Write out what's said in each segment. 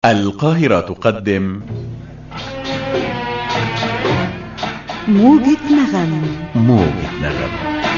القاهرة تقدم موجة نغم موجة نغم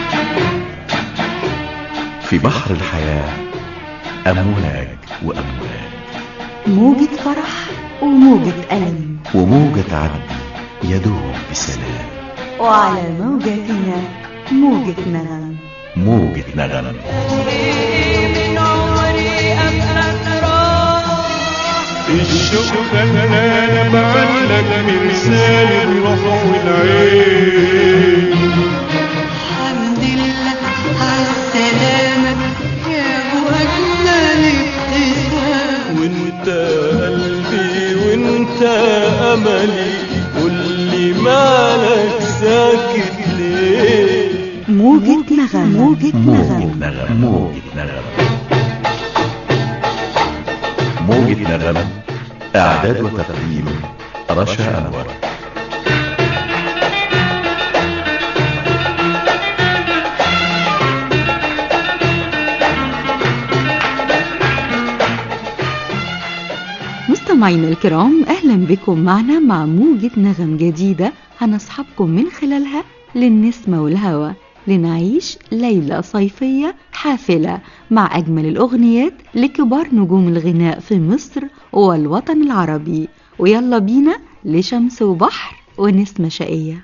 في بحر الحياة أمواج وأمواج موجة فرح وموجة ألم وموجة عدل يدوم بسلام وعلى موجتنا موجة نغم موجة نغم من عمري أبقى راح الشوق خلانا بعلق مرسال الروح والعين الحمد لله على السلامة يا أبو أجمل ابتسام وانت قلبي وانت املي قولي مالك ساكت ليه موجة نغم موجة موجة نغم نغم موجة نغم موجة نغم إعداد وتقديم رشا أنور مستمعينا الكرام أهلا بكم معنا مع موجة نغم جديدة هنصحبكم من خلالها للنسمة والهوى لنعيش ليلة صيفية حافلة مع أجمل الأغنيات لكبار نجوم الغناء في مصر والوطن العربي ويلا بينا لشمس وبحر ونسمة شقية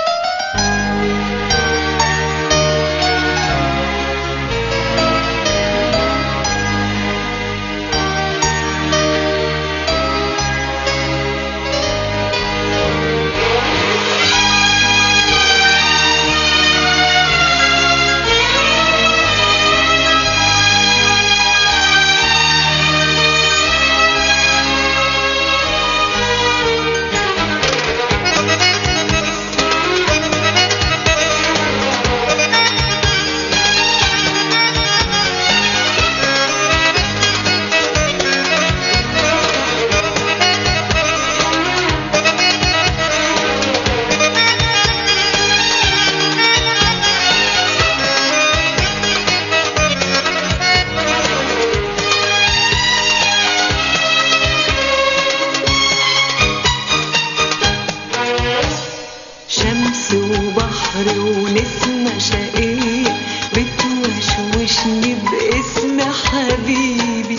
شمس وبحر ونسمة شقية بتوشوشني باسم حبيبي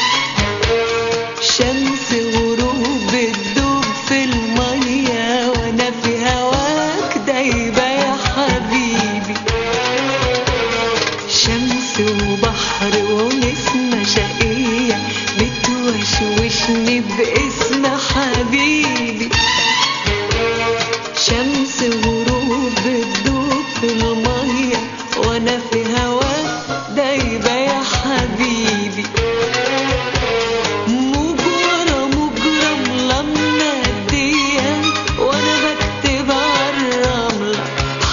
شمس وغروب بتدوب في المية وانا في هواك دايبة يا حبيبي شمس وبحر ونسمة شقية بتوشوشني باسم حبيبي شمس وغروب بتدوب في المية وانا في هواك دايبة يا حبيبي موج ورا موج رملة منادية وانا بكتب عالرملة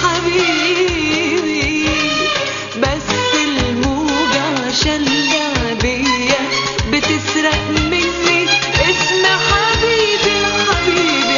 حبيبي بس الموجة عشان لعبية بتسرق مني اسم حبيبي حبيبي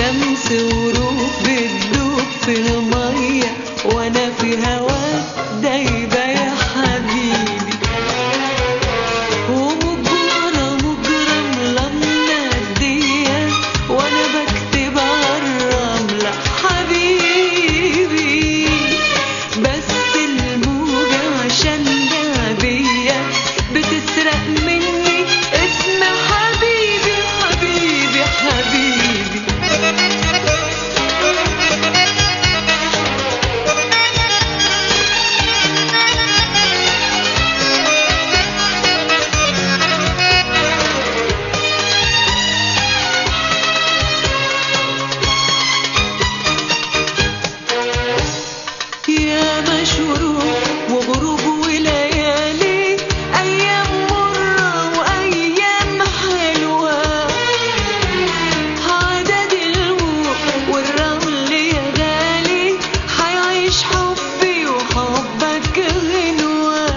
شمس وروح بتدوب في المية وانا في هواك دايبة يا حبيبي ومجرة مجرم لما الدية وانا بكتب عالرملة حبيبي بس الموجة عشان لعبية بتسرق مني اسم حبيبي حبيبي حبيبي يا مشروق وغروب وليالي أيام مرة وأيام حلوة عدد الموت والرمل يا غالي حيعيش حبي وحبك غنوة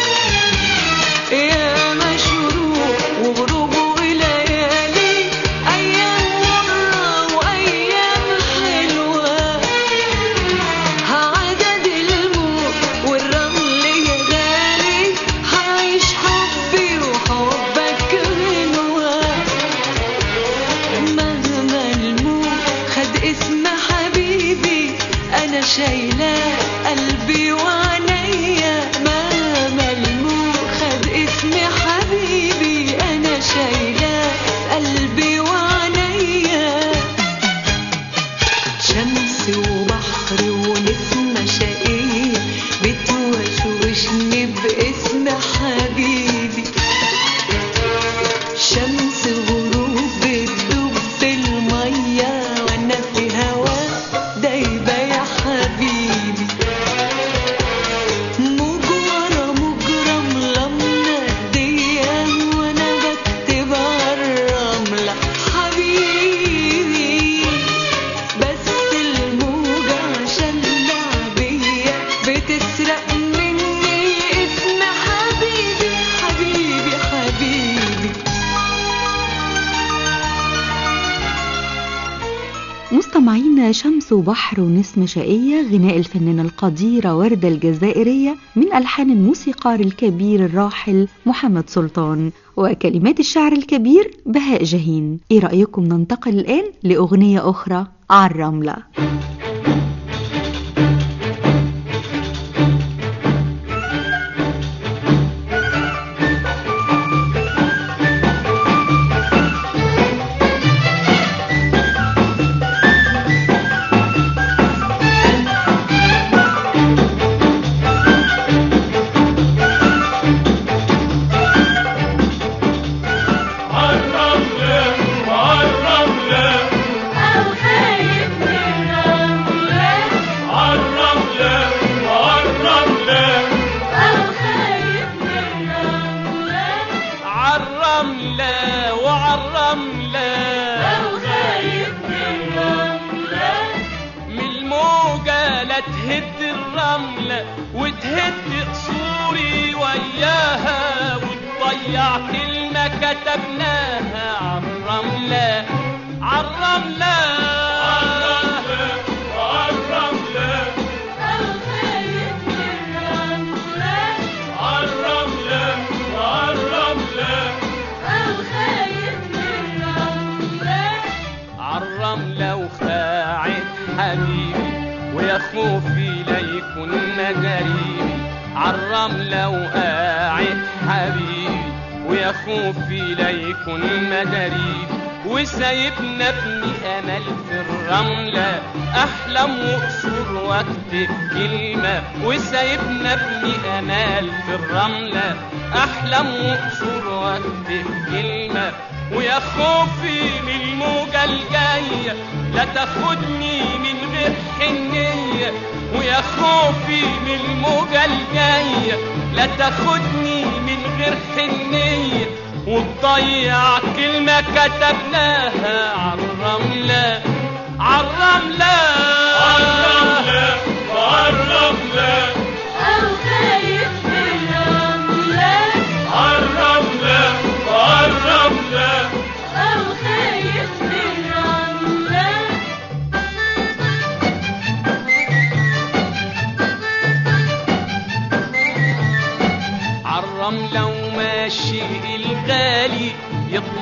يا مشروق وغروب وليالي أيام مرة وأيام حلوة عدد الموت والرمل يا غالي حعيش حبي وحبك غنوة مهما الموت خد اسم حبيبي أنا شايلاه قلبي وعينيا مهما الموت خد اسم حبيبي أنا شايلاه قلبي وعينيا شمس وبحر ونسمة شقية بتوشوشني باسم حبيبي شمس غروب بتدوب في المية وانا في هوا دايبة يا حبيبي موج ورا مجرم لما الدية وانا بكتب عالرملة حبيبي بس الموجة عشان لعبية بتسرق مني اسم حبيبي حبيبي حبيبي مستمعينا شمس وبحر ونسمة شقية غناء الفنانة القديرة وردة الجزائرية من ألحان الموسيقار الكبير الراحل محمد سلطان وكلمات الشاعر الكبير بهاء جهين إيه رأيكم ننتقل الآن لأغنية أخرى عالرملة عالرملة عالرملة عالرملة عالرملة عالرملة وعالرملة من الموجة لا تهد الرملة وتهد قصوري وياها وتضيع كلمة كتبناها عالرملة عالرملة عالرملة عالرملة عالرملة عالرملة وخاعد حبيبي ويا خوفي لا يكون جريمي عالرملة وقاعد حبيبي ويا خوفي لا يكون مجاريب وسايبنا ابني امل في الرملة احلم واقصر واكتب كلمة وسايبنا ابني امل في الرملة احلم واقصر واكتب كلمة ويا خوفي من الموجة الجاية لا تاخدني من غير حنية ويا خوفي من الموجة الجاية لا تاخدني من غير حنية وتضيع كلمة كتبناها عالرملة عالرملة عالرملة عالرملة عالرملة عالرملة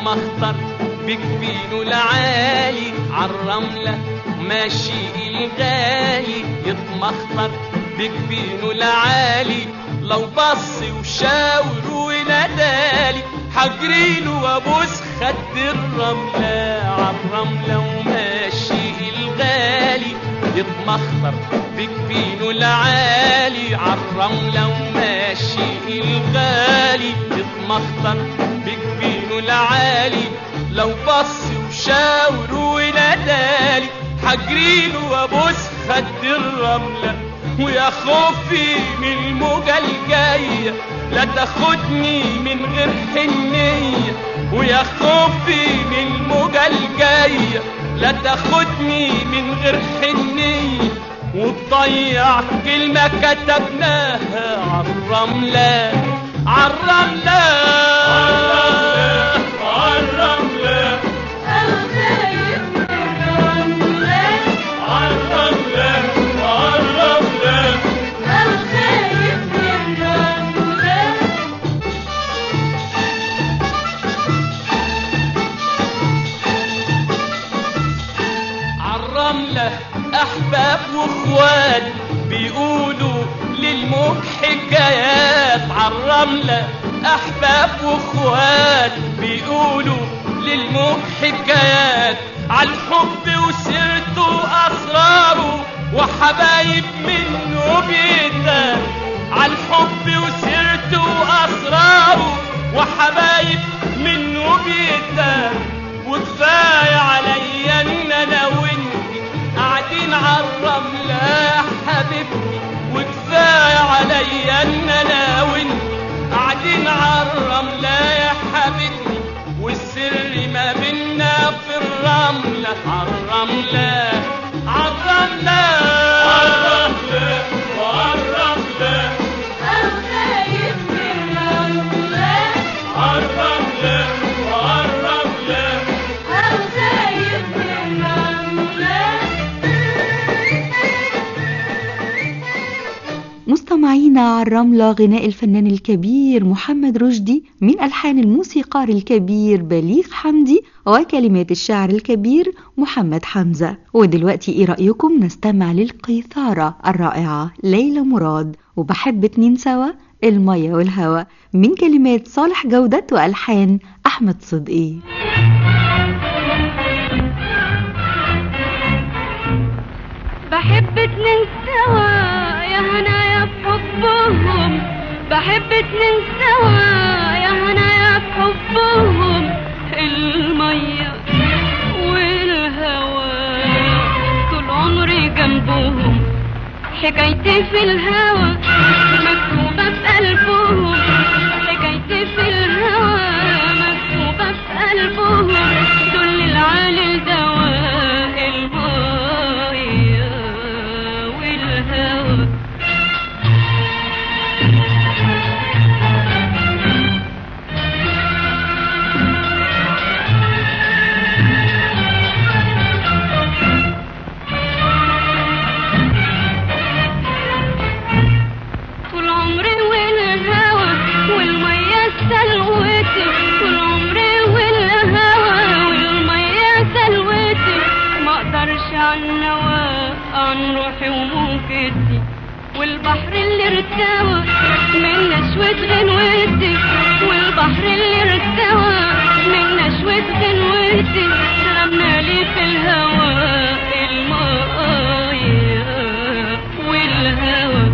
يتمخطر بجبينه العالي عالرملة ماشي الغالي يتمخطر بجبينه العالي لو بص وشاور ونادالي حجريله وابوس خد الرملة عالرملة وماشي الغالي يتمخطر بجبينه العالي عالرملة وماشي الغالي يتمخطر بجبينه العالي لو بص وشاور ونادالي حجريله وابوس خد الرملة ويا خوفي من الموجة الجاية لا تاخدني من غير حنية ويا خوفي من الموجة الجاية لا تاخدني من غير حنية وتضيع كلمة كتبناها عالرملة عالرملة عالرملة الخايف من الرملة عالرملة عالرملة الخايف من الرملة عالرملة أحباب وإخوات بيقولوا للموج حكايات عالرملة أحباب وإخوات بيقولوا للموج حكايات عالحب وسيرته وأسراره وحبايب منه بيتان عالحب وسيرته وأسراره وحبايب منه بيتان وكفاية عليا ان انا وانت قاعدين عالرملة يا حبيبتي وكفاية عليا ان انا وانت قاعدين عالرملة يا حبيبتي والسر ما بينا في الرملة عالرملة عالرملة عالرملة وعالرملة الخايف من الرملة عالرملة وعالرملة الخايف من الرملة مستمعينا على الرملة غناء الفنان الكبير محمد رشدي من ألحان الموسيقار الكبير بليغ حمدي وكلمات الشاعر الكبير محمد حمزة ودلوقتي إيه رأيكم نستمع للقيثارة الرائعة ليلى مراد وبحب اتنين سوا المية والهوى من كلمات صالح جودة وألحان أحمد صدقي بحب اتنين سوا يا هنايا في حبهم بحب اتنين سوا يا هنايا في حبهم المية والهوى طول عمري جنبهم حكايتي في الهوى مكتوبة في قلبهم حكايتي في الهوى مكتوبة في قلبهم دول العالي الدواء المية والهوى طول عمري والهوى والمية سلوتي طول عمري والهوى والمية سلوتي ما اقدرش عن نوا عن روحي وموجتي والبحر اللي ارتوى من نشوة غنوتي والبحر اللي ارتوى من نشوة غنوتي رمنا لي في الهوى المية والهوى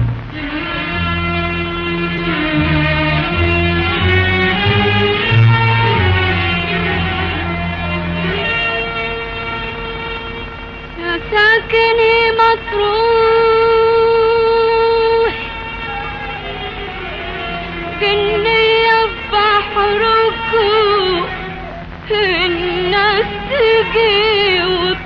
يا ساكني مطروح كني بحركم الناس تجي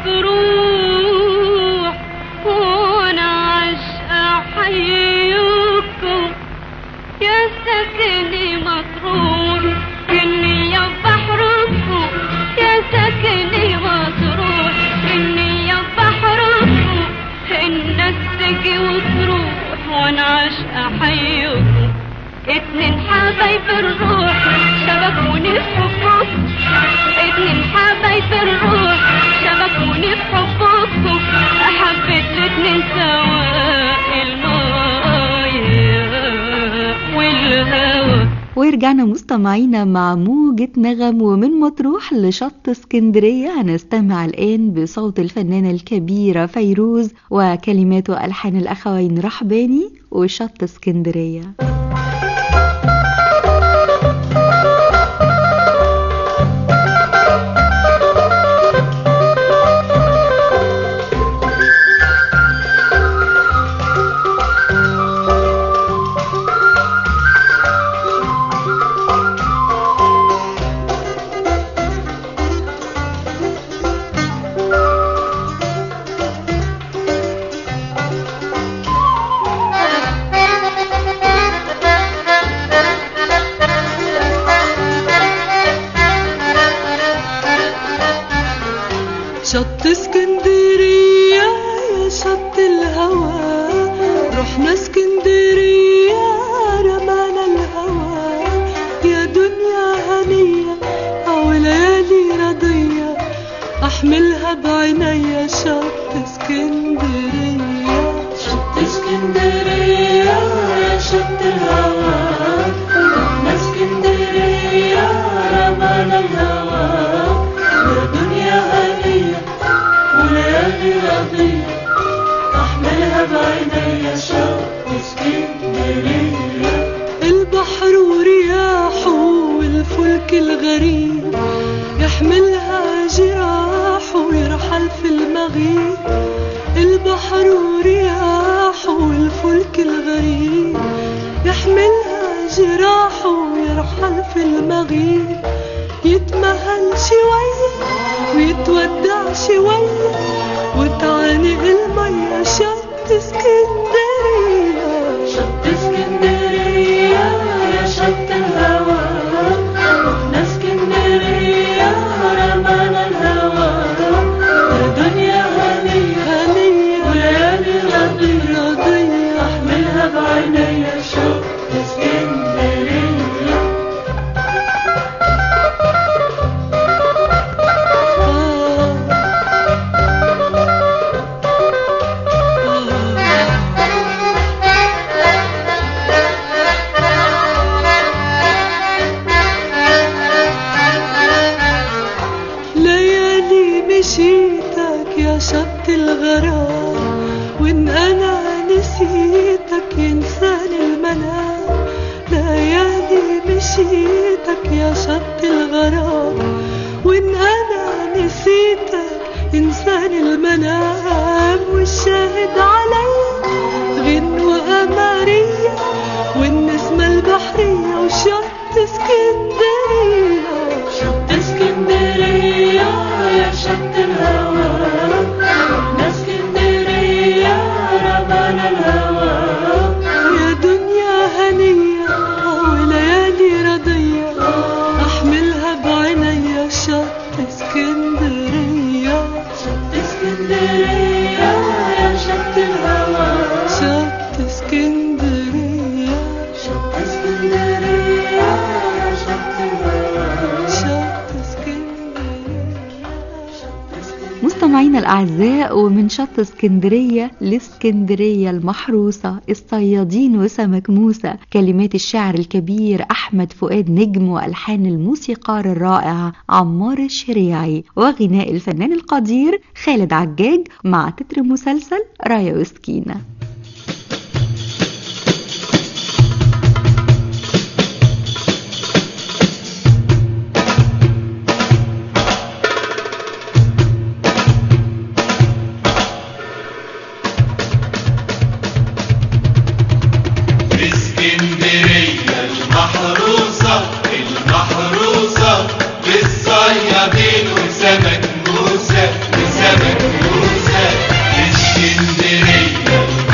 وتروح وانا عشقة حيكم يا ساكني مطروح كني بحركم يا ساكني مطروح كني بحركم الناس تجي وتروح وانا عشقة حيكم اتنين حبايب الروح شباب شبكوني في حبكم اتنين حبايب الروح شبكوني في حبكم حبيت الاتنين سوا المايه والهوى ورجعنا مستمعينا مع موجة نغم ومن مطروح لشط اسكندرية هنستمع الآن بصوت الفنانة الكبيرة فيروز وكلمات وألحان الأخوين رحباني وشط اسكندرية شط اسكندرية يا شط الهوى رحنا اسكندرية رمانا الهوى يا دنيا هنية أو ليالي رضية أحملها بعينيا شط اسكندرية شط اسكندرية يا شط الهوى رحنا اسكندرية رمانا الهوى يا دنيا هنية وليالي رضية أحملها بعينيا شوق اسكندرية البحر ورياحه والفلك الغريب يحملها جراحه ويرحل في المغيب البحر ورياحه والفلك الغريب يحملها جراحه ويرحل في المغيب يتمهل شوية ويتودع شوية وتعانق المية شط اسكندرية شط اسكندرية يا شط الهوى رحنا اسكندرية رمانا الهوى يا دنيا هنية هنية وليالي رضية رضية احملها بعينيا شط اسكندرية ليالي مشيتك يا شط الغرام وان انا نسيتك ينساني المنام ليالي مشيتك يا شط الغرام وان انا نسيتك ينساني المنام والشاهد عليا غنوة قمرية والنسمة البحرية وشط اسكندرية شط اسكندرية يا شط الهوى رحنا اسكندرية رمانا الهوى يا دنيا هنية وليالي رضية أحملها بعينيا شط اسكندرية شط اسكندرية يا شط الهوى شط اسكندرية شط اسكندرية يا شط الهوى شط اسكندرية شط اسكندرية مستمعينا الأعزاء ومن شط اسكندرية لاسكندرية المحروسة الصيادين وسمك موسى كلمات الشاعر الكبير أحمد فؤاد نجم وألحان الموسيقار الرائع عمار الشريعي وغناء الفنان القدير خالد عجاج مع تتر مسلسل رايا وسكينة اسكندرية المحروسة المحروسة بالصيادين وسمك موسى وسمك موسى اسكندرية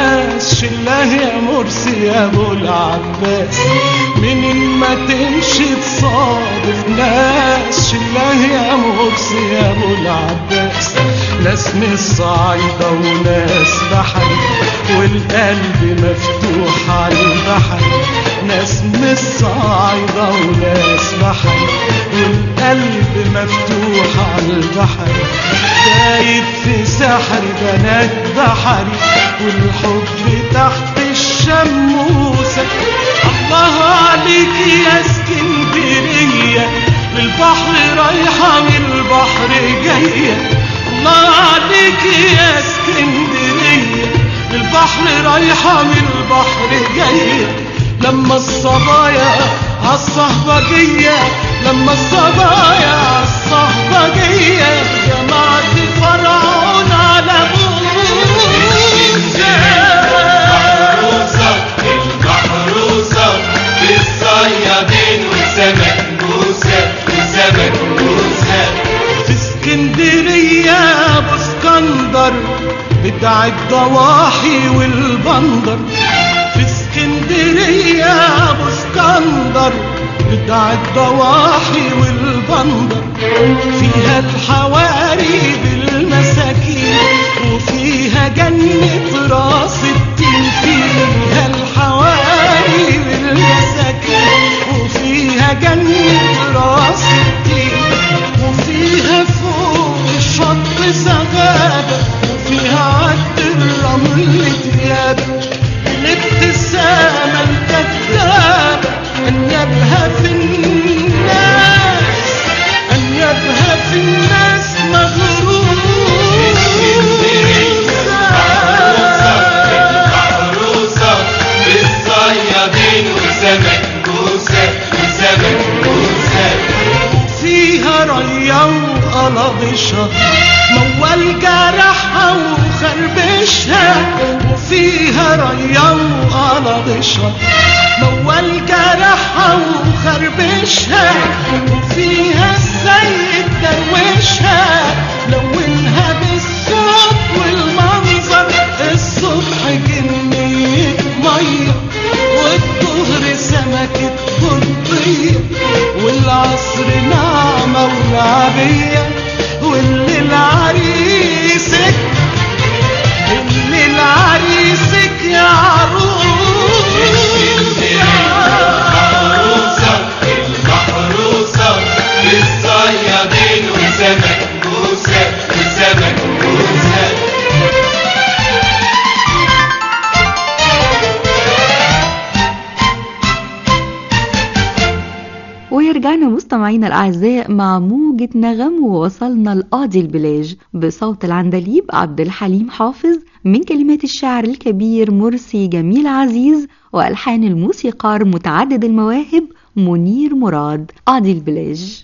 الناس شله يا مرسي يا ابو العباس منين ما تمشي تصادف ناس شله يا مرسي يا ابو العباس ناس من الصعيدة وناس بحري والقلب مفتوح على البحر ناس من الصعيدة وناس بحري والقلب مفتوح على البحر دايب في سحر بنات بحري والحب تحت الشموسة الله عليك يا اسكندرية للبحر رايحة من البحر جاية الله عليك يا اسكندرية للبحر رايحة من البحر جاية لما الصبايا عالصهبجية لما الصبايا عالصهبجية جمعت فرعون على محروسة المحروسة بالصيادين وسمك موسى وسمك موسى في اسكندرية ابو اسكندر بدع الضواحي والبندر في اسكندرية ابو اسكندر بدع الضواحي والبندر فيها الحواري بالمساكين وفيها جنة راس التين فيها الحواري بالمساكين وفيها جنة راس التين وفيها فوق الشط سغابة وفيها عد الرمل ديابة الابتسامة الكذابة أنيابها في الناس أنيابها في الناس محروسة بالصيادين وسمك موسى وسمك موسى فيها ريا وقلبشها موال جرحها وخربشها وفيها ريا وقلبشها موال جرحها وخربشها وفيها السيد دروشها لونها بالصوت والمنظر الصبح جنية مية والظهر سمكة بطية والعصر نعمة ولعبية والليل عريسك الليل عريسك يا عروس محروسة المحروسة بالصيادين وسمك موسى وسمك موسى ورجعنا مستمعينا الأعزاء مع موجة نغم ووصلنا لقاضي البلاج بصوت العندليب عبد الحليم حافظ من كلمات الشاعر الكبير مرسي جميل عزيز وألحان الموسيقار متعدد المواهب منير مراد قاضي البلاج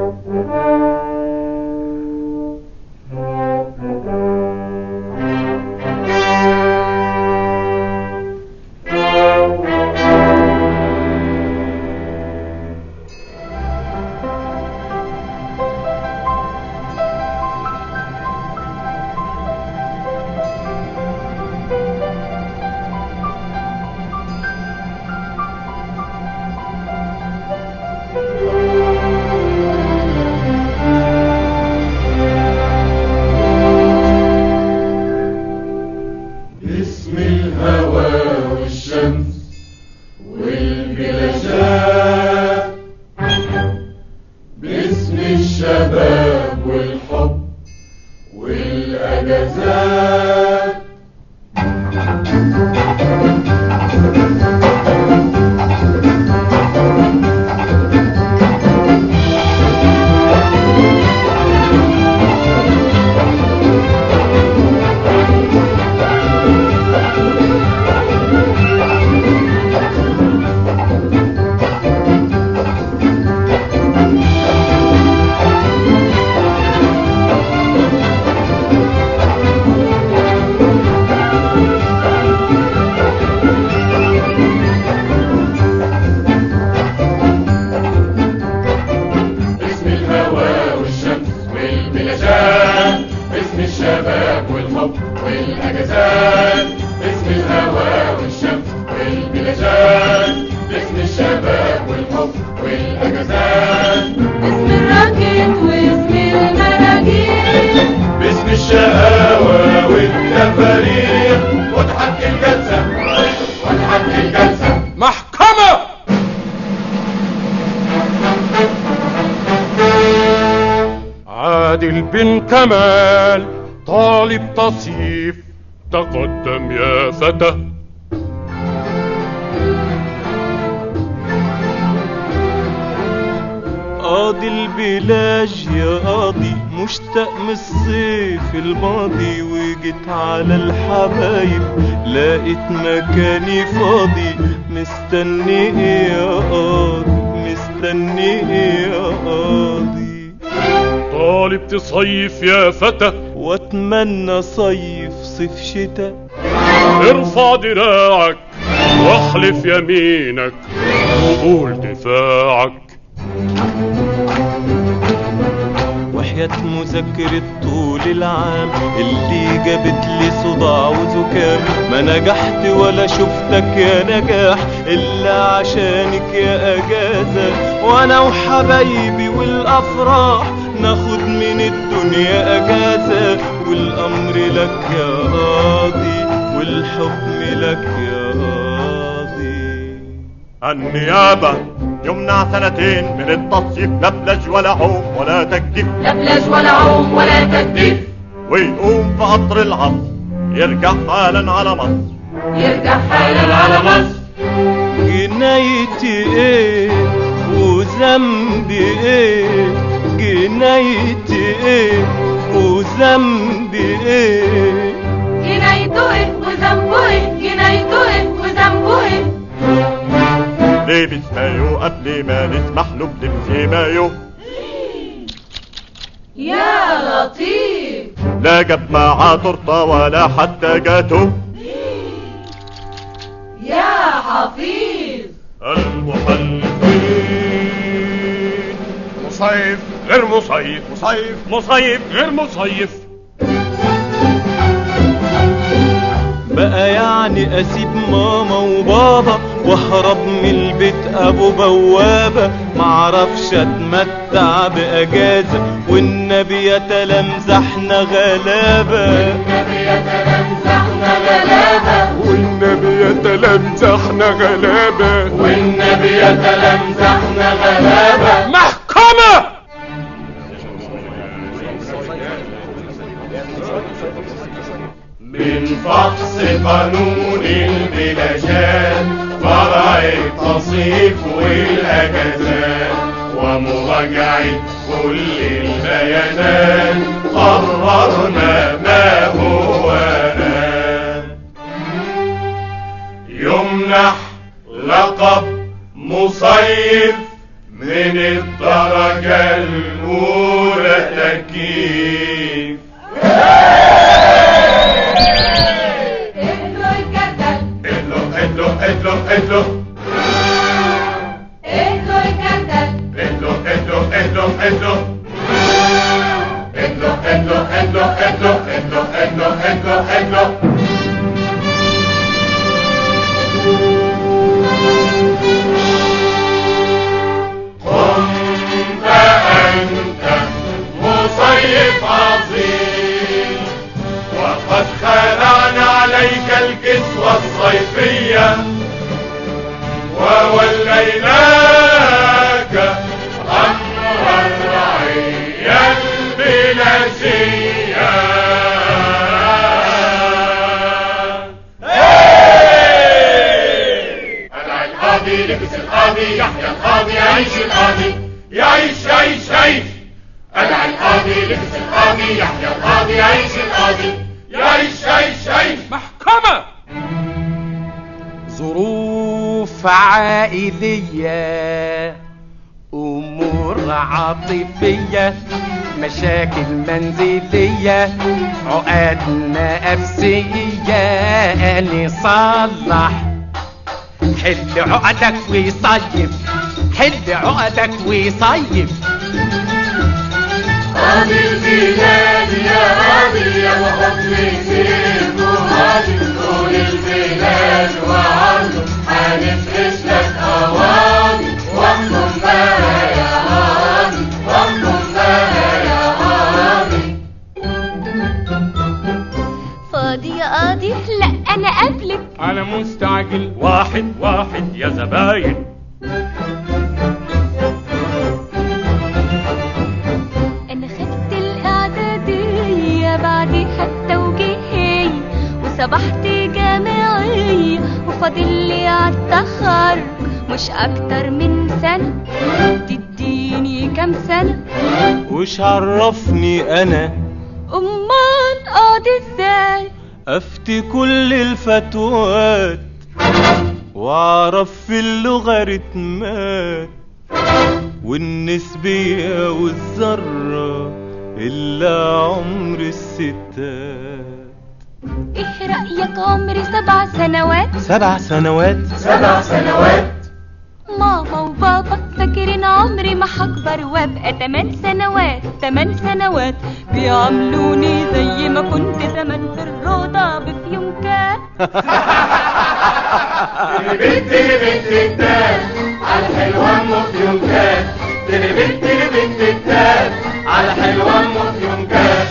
باسم الهوى والشمس والجلاشات باسم الشباب والحب والأجازات عادل بن كمال طالب تصيف تقدم يا فتى قاضي البلاج يا قاضي مشتاق من الصيف الماضي وجيت على الحبايب لقيت مكاني فاضي مستني ايه يا قاضي مستني ايه يا قاضي طالب تصيف يا فتى واتمنى صيف صيف شتاء ارفع دراعك واحلف يمينك وقول دفاعك وحياة مذاكرة طول العام اللي جابت لي صداع وزكام ما نجحت ولا شفتك يا نجاح إلا عشانك يا أجازة وأنا وحبايبي والأفراح ناخد من الدنيا أجازة والأمر لك يا قاضي والحكم لك يا قاضي النيابة يمنع سنتين من التصيف لبلج ولا عوم ولا تكتيف لبلج ولا عوم ولا تكتيف ويقوم في قطر العصر يرجع حالا على مصر يرجع حالا على مصر جنايتي ايه وذنبي ايه جنايتي ايه وذنبي ايه جنايته ايه وذنبه ايه جنايته ايه وذنبه ايه لابس مايو قبل ما نسمح له بلبس مايو يا لطيف لا جاب معاه تورته ولا حتى جاتو يا حفيظ المحلفين مصيف غير مصيف مصيف مصيف غير مصيف بقى يعني اسيب ماما وبابا واهرب من البيت ابو بوابة معرفش اتمتع باجازة والنبي يتلمزحنا غلابة والنبي يتلمزحنا غلابة والنبي يتلمزحنا غلابة محكمة من فحص قانون البلاشات فرع التصيف والاجازات ومراجعة كل البيانات قررنا ما هو آن يمنح لقب مصيف من الدرجة الأولى تكييف اهلوا الجردل ادلو ادلو ادلو ادلو اهلوا الجردل ادلو ادلو ادلو ادلو ادلو ادلو ادلو ادلو ادلو ادلو ادلو ادلو قم فأنت مصيف عظيم وقد خلعنا عليك الكسوة الصيفية ووليناك أمر الرعية البلاشية قلع القاضي لبس القاضي يحيى القاضي يعيش القاضي يعيش يعيش يعيش قلع القاضي لبس القاضي يحيى القاضي يعيش القاضي يعيش يعيش يعيش محكمة ظروف عائلية أمور عاطفية مشاكل منزلية عقد نفسية نصلح حل عقدك وصيف حل عقدك وصيف قاضي البلاد يا قاضي يا وحكم سيف وقاضي طول البلاد وعرضه هنفرش لك قواضي واحكم بقى يا قاضي واحكم بقى يا قاضي فاضي يا قاضي لا انا قبلك أنا مستعجل واحد واحد يا زباين انا خدت القعدة صبحت جامعية وفاضل لي عالتخرج مش أكتر من سنة تديني كام سنة وش عرفني انا أمال قاضي ازاي افتي كل الفتوات واعرف في اللوغاريتمات والنسبية والذرة إلا عمر الستات ايه رأيك عمري سبع سنوات سبع سنوات سبع سنوات ماما وبابا فاكرين عمري ما هكبر وابقى تمن سنوات تمن سنوات بيعاملوني زي ما كنت زمان في الروضة بفيونكات بنت بنت التال على حلوة ام فيونكات بنت بنت التال على حلوة ام فيونكات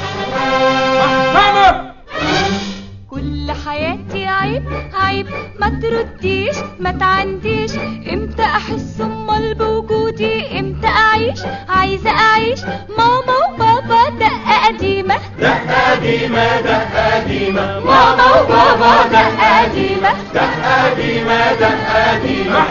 كل حياتي عيب عيب ما ترديش ما تعنديش امتى احس امال بوجودي امتى اعيش عايزه اعيش ماما وبابا دقه قديمه دقة قديمة دقة قديمة ماما وبابا دقه قديمه دقة قديمة دقة قديمة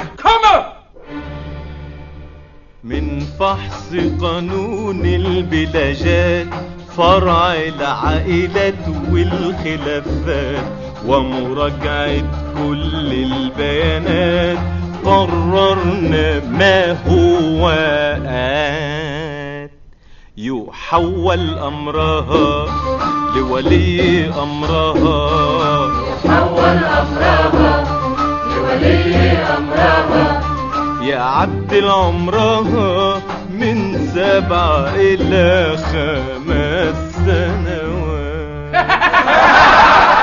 من فحص قانون البلاجات فرع العائلات والخلافات ومراجعة كل البيانات قررنا ما هو آت يحول أمرها لولي أمرها حول أمرها لولي أمرها يعدل عمرها من سبع إلى خمس سنوات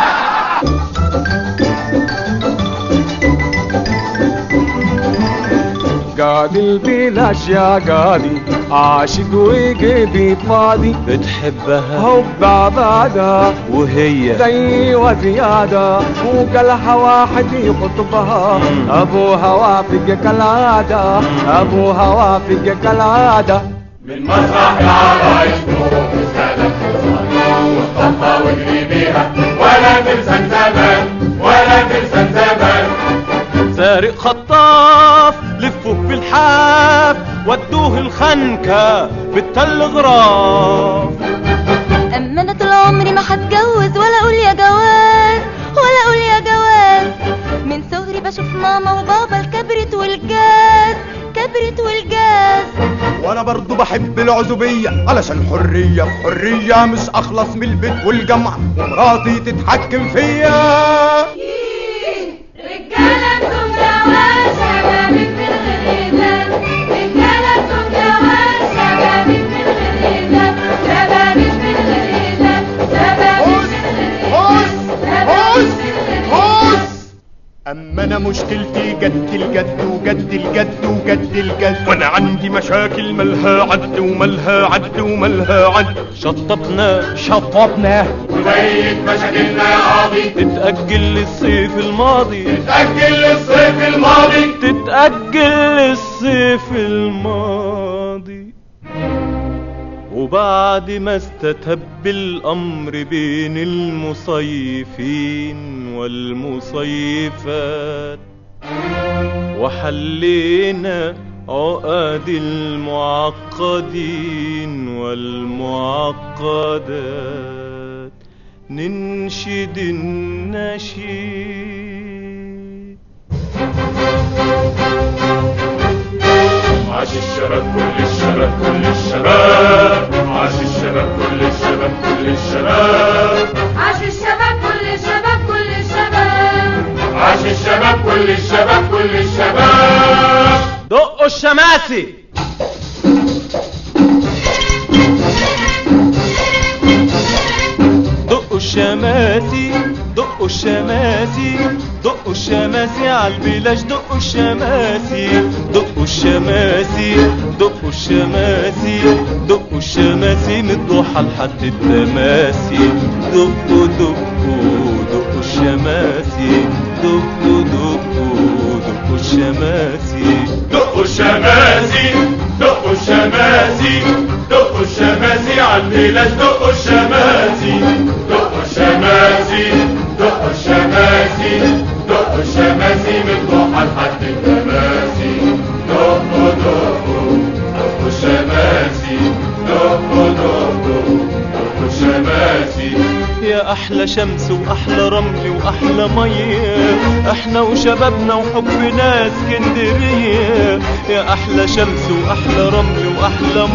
قاضي البلاش يا قاضي عاشق وقلبي فاضي بتحبها حب بعدها وهي زي وزيادة وقالها واحد يخطبها أبوها وافق كالعادة أبوها وافق كالعادة من مسرح العرايس نروح رسالة والطبة واجري بيها ولا ترسم زمان ولا ترسم زمان سارق خطاف لفوه في الحاف ودوه الخنكة بالتل غراف اما انا طول عمري ما هتجوز ولا اقول يا جواز ولا اقول يا جواز من صغري بشوف ماما وبابا الكبرت والجاز كبرت والجاز وانا برضو بحب العزوبية علشان حرية في حرية مش اخلص من البيت والجامعة ومراتي تتحكم فيا رجالة انتم جواز شبابك من غير إيدان رجالة انتم جواز شبابك من غير إيدان شبابك من غير إيدان شبابك من غير هوس إيدان هوس شبابك من غير هوس اما انا مشكلتي جد الجد وجد الجد وجد الجد وانا عندي مشاكل ملها عد وملها عد وملها عد شطبنا شطبنا وبيت مشاكلنا يا قاضي تتأجل للصيف الماضي تأجل للصيف الماضي تتأجل للصيف الماضي وبعد ما استتب الأمر بين المصيفين والمصيفات وحلينا عقد المعقدين والمعقدات ننشد النشيد عاش الشباب كل الشباب كل الشباب عاش الشباب كل الشباب كل الشباب عاش الشباب كل الشباب كل الشباب عاش الشباب كل الشباب كل الشباب دقوا الشماسي دقوا الشماسي دقوا الشماسي دقوا الشماسي عالبلاش دقوا الشماسي دقوا الشماسي دقوا الشماسي دقوا الشماسي من الضحى لحد التماسي دقوا دقوا دقوا الشماسي دقوا دقوا دقوا الشماسي دقوا الشماسي دقوا الشماسي دقوا الشماسي عالبلاش دقوا الشماسي دقوا الشماسي دقوا دقوا الشماسي دقوا الشماسي من ضحى لحد التماسي دقوا دقوا دقوا الشماسي دقوا دقوا دقوا الشماسي يا احلى شمس واحلى رمل واحلى ميه احنا وشبابنا وحبنا اسكندريه يا احلى شمس واحلى رمل واحلى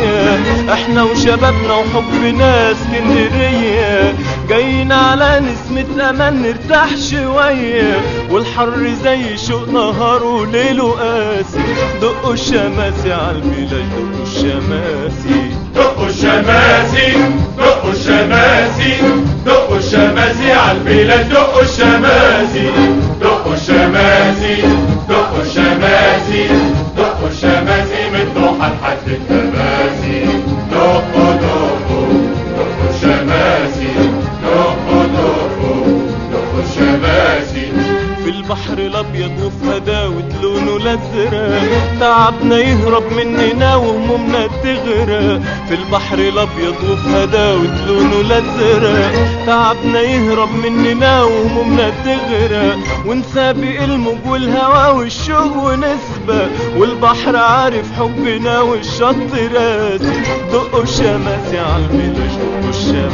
ميه احنا وشبابنا وحبنا اسكندريه جايين على نسمة امان نرتاح شويه والحر زي شوق نهار وليله قاسي دقوا الشماسي عالبلاد دقوا الشماسي دقوا الشماسي دقوا الشماسي دقوا الشماسي على البلاد دقوا الشماسي دقوا الشماسي دقوا الشماسي دقوا الشماسي من ضحى لحد التماسي دقوا دقوا دقوا الشماسي دقوا دقوا دقوا الشماسي في البحر الابيض وفي هداوة لونه الازرق تعبنا يهرب مننا وهمومنا تغرق في البحر الابيض وفي هداوة لونه الازرق تعبنا يهرب مننا وهمومنا تغرق ونسابق الموج والهوا والشوق ونسبق والبحر عارف حبنا والشط راسي دقوا الشماسي عالبلاش دقوا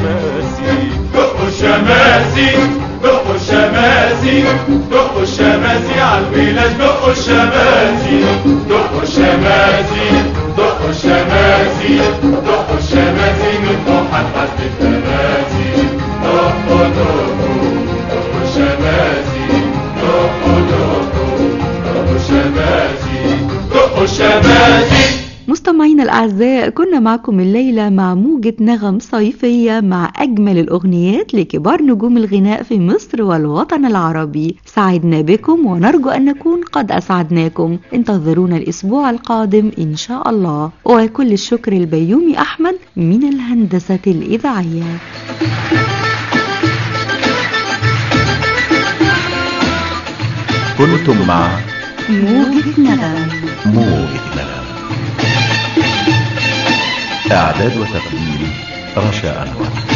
الشماسي دقوا الشماسي دقوا الشماسي دقوا الشماسي على البلاد دقوا الشماسي دقوا الشماسي دقوا الشماسي دقوا الشماسي من ضحى لحد التماسي دقوا دقوا دقوا الشماسي دقوا دقوا دقوا الشماسي دقوا الشماسي مستمعينا الأعزاء كنا معكم الليلة مع موجة نغم صيفية مع أجمل الأغنيات لكبار نجوم الغناء في مصر والوطن العربي سعدنا بكم ونرجو أن نكون قد أسعدناكم انتظرونا الأسبوع القادم إن شاء الله وكل الشكر البيومي أحمد من الهندسة الإذاعية كنتم مع موجة نغم موجة نغم إعداد وتقديم رشا أنور